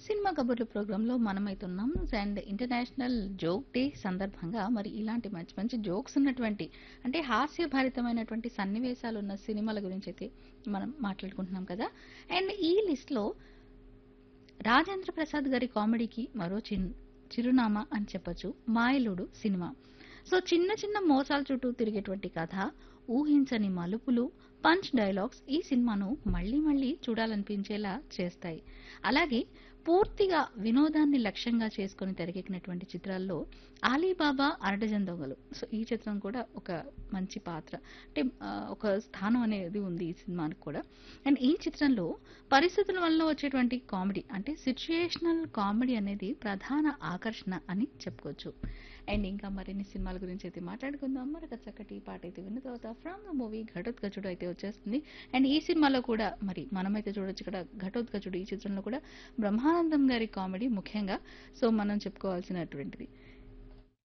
cinema కబుర్లు ప్రోగ్రాంలో మనమైతున్నాం అండ్ ఇంటర్నేషనల్ జోక్ డే సందర్భంగా మరి ఇలాంటి మంచి మంచి జోక్స్ ఉన్నటువంటి అంటే హాస్యభరితమైనటువంటి సన్నివేశాలు ఉన్న సినిమాల గురించి అయితే మనం మాట్లాడుకుంటున్నాం కదా అండ్ ఈ లిస్ట్లో రాజేంద్ర ప్రసాద్ గారి కామెడీకి మరో చిన్ చిరునామా అని చెప్పొచ్చు మాయలుడు సినిమా సో చిన్న చిన్న మోసాల చుట్టూ తిరిగేటువంటి కథ ఊహించని మలుపులు పంచ్ డైలాగ్స్ ఈ సినిమాను మళ్ళీ మళ్ళీ చూడాలనిపించేలా చేస్తాయి అలాగే పూర్తిగా వినోదాన్ని లక్ష్యంగా చేసుకుని తెరకెక్కినటువంటి చిత్రాల్లో ఆలీబాబా అరడజన్ దొంగలు సో ఈ చిత్రం కూడా ఒక మంచి పాత్ర అంటే ఆ, ఒక స్థానం అనేది ఉంది ఈ సినిమానికి కూడా అండ్ ఈ చిత్రంలో పరిస్థితుల వల్ల వచ్చేటువంటి కామెడీ అంటే సిచ్యుయేషనల్ కామెడీ అనేది ప్రధాన ఆకర్షణ అని చెప్పుకోవచ్చు అండ్ ఇంకా మరిన్ని సినిమాల గురించి అయితే మాట్లాడుకుందాం మరొక చక్కటి పాట అయితే విన్న తర్వాత ఫ్రమ్ ద మూవీ ఘటోత్కచుడు అయితే వచ్చేస్తుంది అండ్ ఈ సినిమాలో కూడా మరి మనమైతే చూడొచ్చు ఇక్కడ ఘటోత్కచుడు ఈ చిత్రంలో కూడా బ్రహ్మానందం గారి కామెడీ ముఖ్యంగా సో మనం చెప్పుకోవాల్సినటువంటిది